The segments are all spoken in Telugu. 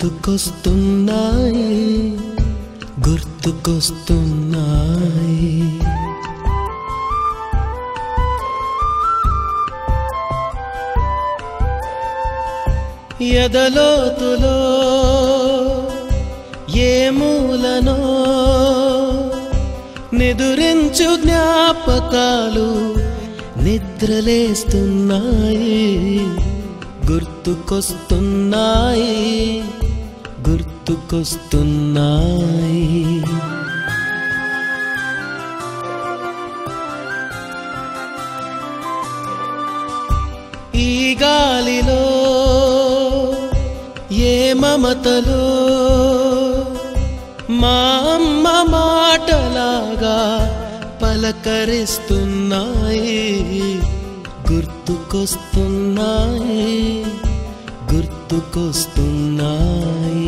గుర్తుకొస్తున్నాయి గుర్తుకొస్తున్నాయి ఎదలోతులో ఏ మూలనో నిదురించు జ్ఞాపకాలు నిద్రలేస్తున్నాయి గుర్తుకొస్తున్నాయి గుర్తుకొస్తున్నాయి ఈ గాలిలో ఏ మమతలో మా అమ్మ మాటలాగా పలకరిస్తున్నాయి గుర్తుకొస్తున్నాయి గుర్తుకొస్తున్నాయి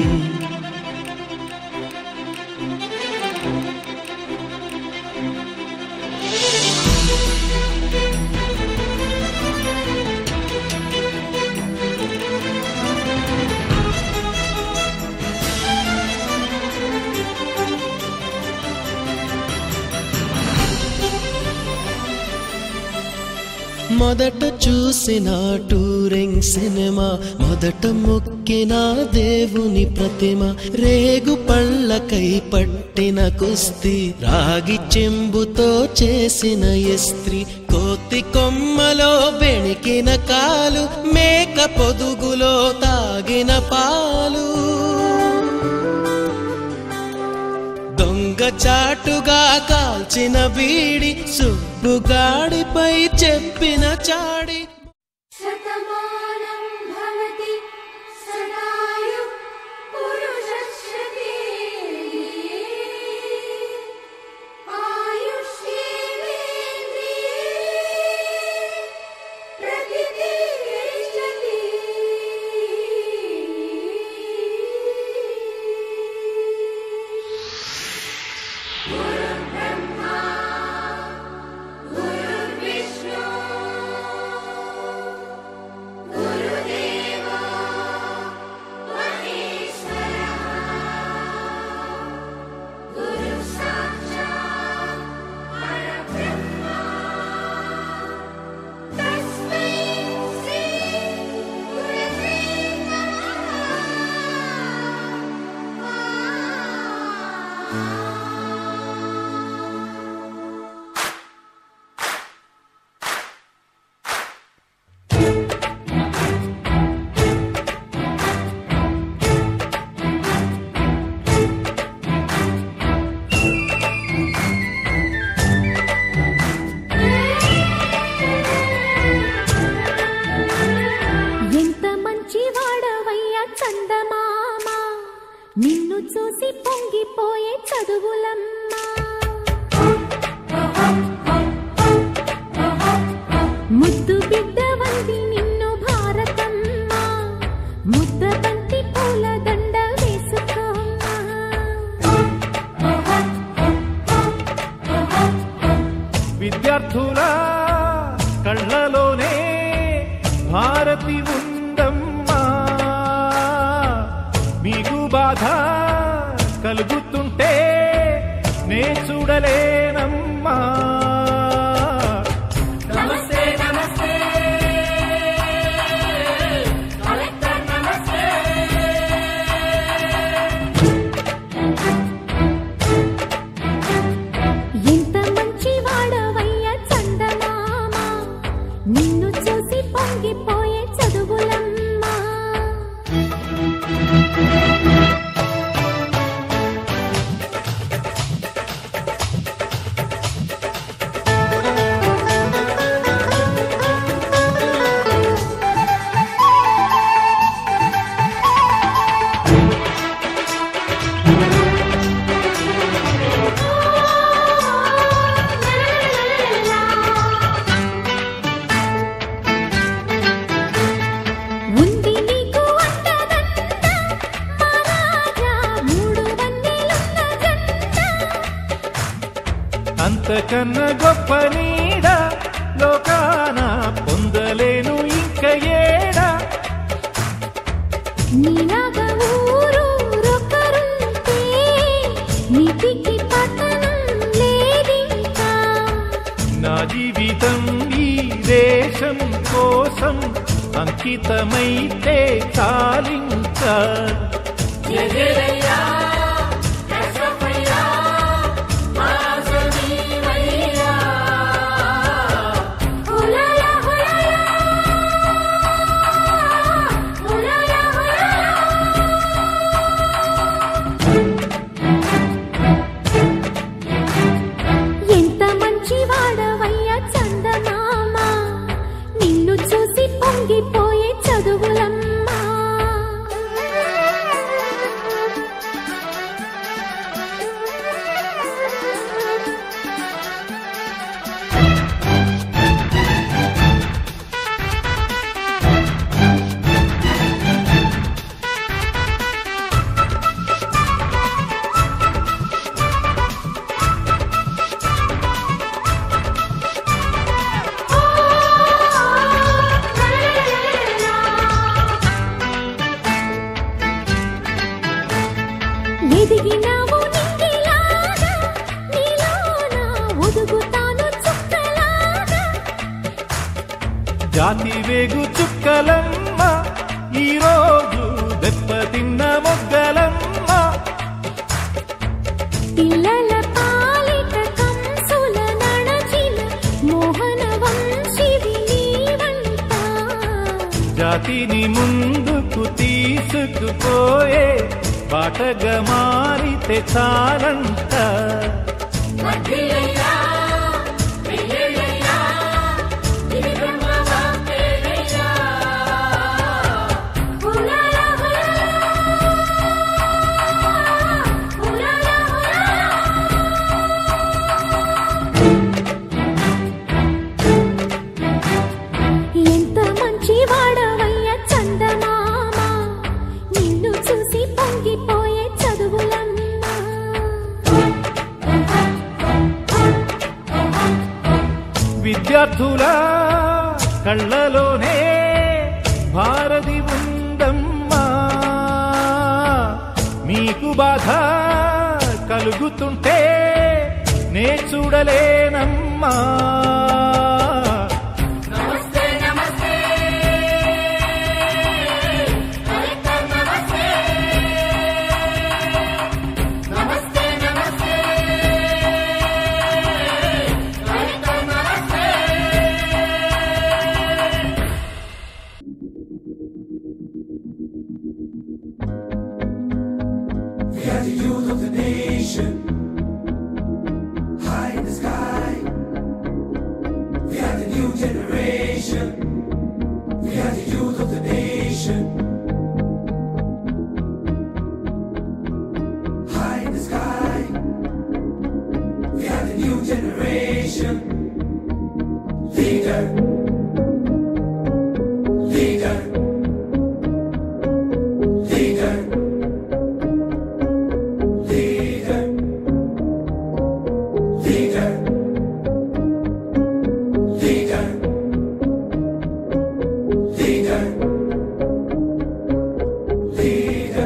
మొదట చూసిన టూరింగ్ సినిమా మొదట మొక్కిన దేవుని ప్రతిమ రేగు పళ్ళకై పట్టిన కుస్తీ రాగి చెంబుతో చేసిన ఇస్త్రీ కోతి కొమ్మలో బెణికిన కాలు మేక పొదుగులో తాగిన పాలు దొంగ చాటుగా కాల్చిన బీడి సుబ్బుగాడిపై చెప్పిన చాడి శతమానం భవతి సదాయు పురుషశ్రుతే ఆయుష్యేంద్రియే ప్రతితిష్టతి గురుర్బ్రహ్మా గురుర్విష్ణు గురుదేవో మహేశ్వరः గురు సాక్షాత్ పరబ్రహ్మ తస్మై శ్రీ గురవే నమః ఎంత మంచి వాడవయ్యా చందమామ నిన్ను చూసి పొంగిపోయే చదువులమ్మా ముద్దు బిడ్డ వంది నిన్ను భారతమ్మ ముద్ద బంతి పూల దండ వేసుకోమ్మా విద్యార్థుల కళ్ళలోనే భారతి ఉందమ్మా మీకు బాధ కలుగుతుంటే నే చూడలేనమ్మా నమస్తే నమస్తే కలెక్టర్ నమస్తే ఎంత మంచి వాడవయ్యా చందమామ నిన్ను చూసి పొంగిపోయే చదువులమ్మా ఉంది నీకు అంతదంత మహారాజా మూడు వందలున్న జంట అంతకన్నా గొప్ప నీడ లోకాన పొందలేను ఇంక ఏడా నీలాగా అంకితమైతే చాలింకా హులాలా హులాలా హులాలా హులాలా ఎంత మంచి వాడవయ్య చందమామ నిన్ను చూసి పొంగిపోయే చదువులమ్మా ఎదిగినావు నింగిలాగా నీలోన ఒదుగుతాను చుక్కలాగా జాతి వేగు చుక్కలమ్మ ఈరోజు దెబ్బతిన్న మొగ్గలమ్మ పిల్లల పాలిట కంసుల నడచిన మోహన వంశివి నీవంట జాతిని ముందుకు తీసుకుపోయే బాటగా మారితే చాలంట హులాలా హులాలా హులాలా హులాలా ఎంత మంచి వాడవయ్య చందమామ నిన్ను చూసి పొంగిపోయే చదువులమ్మా విద్యార్థుల కళ్ళలోనే భారతి ఉందమ్మా మీకు బాధ కలుగుతుంటే నే చూడలేనమ్మా We are the youth of the nation. High in the sky. We are the new generation. We are the youth of the nation. High in the sky. We are the new generation. Leader. Leader. Leader. Leader, leader, leader, leader, leader.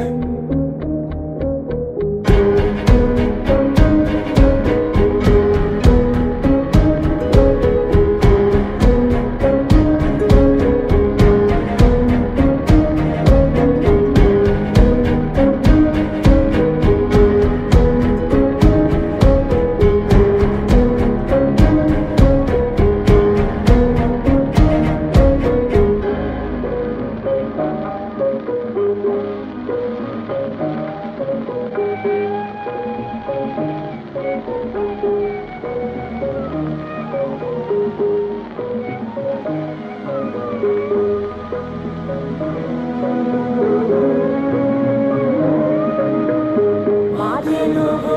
మా తెలుగు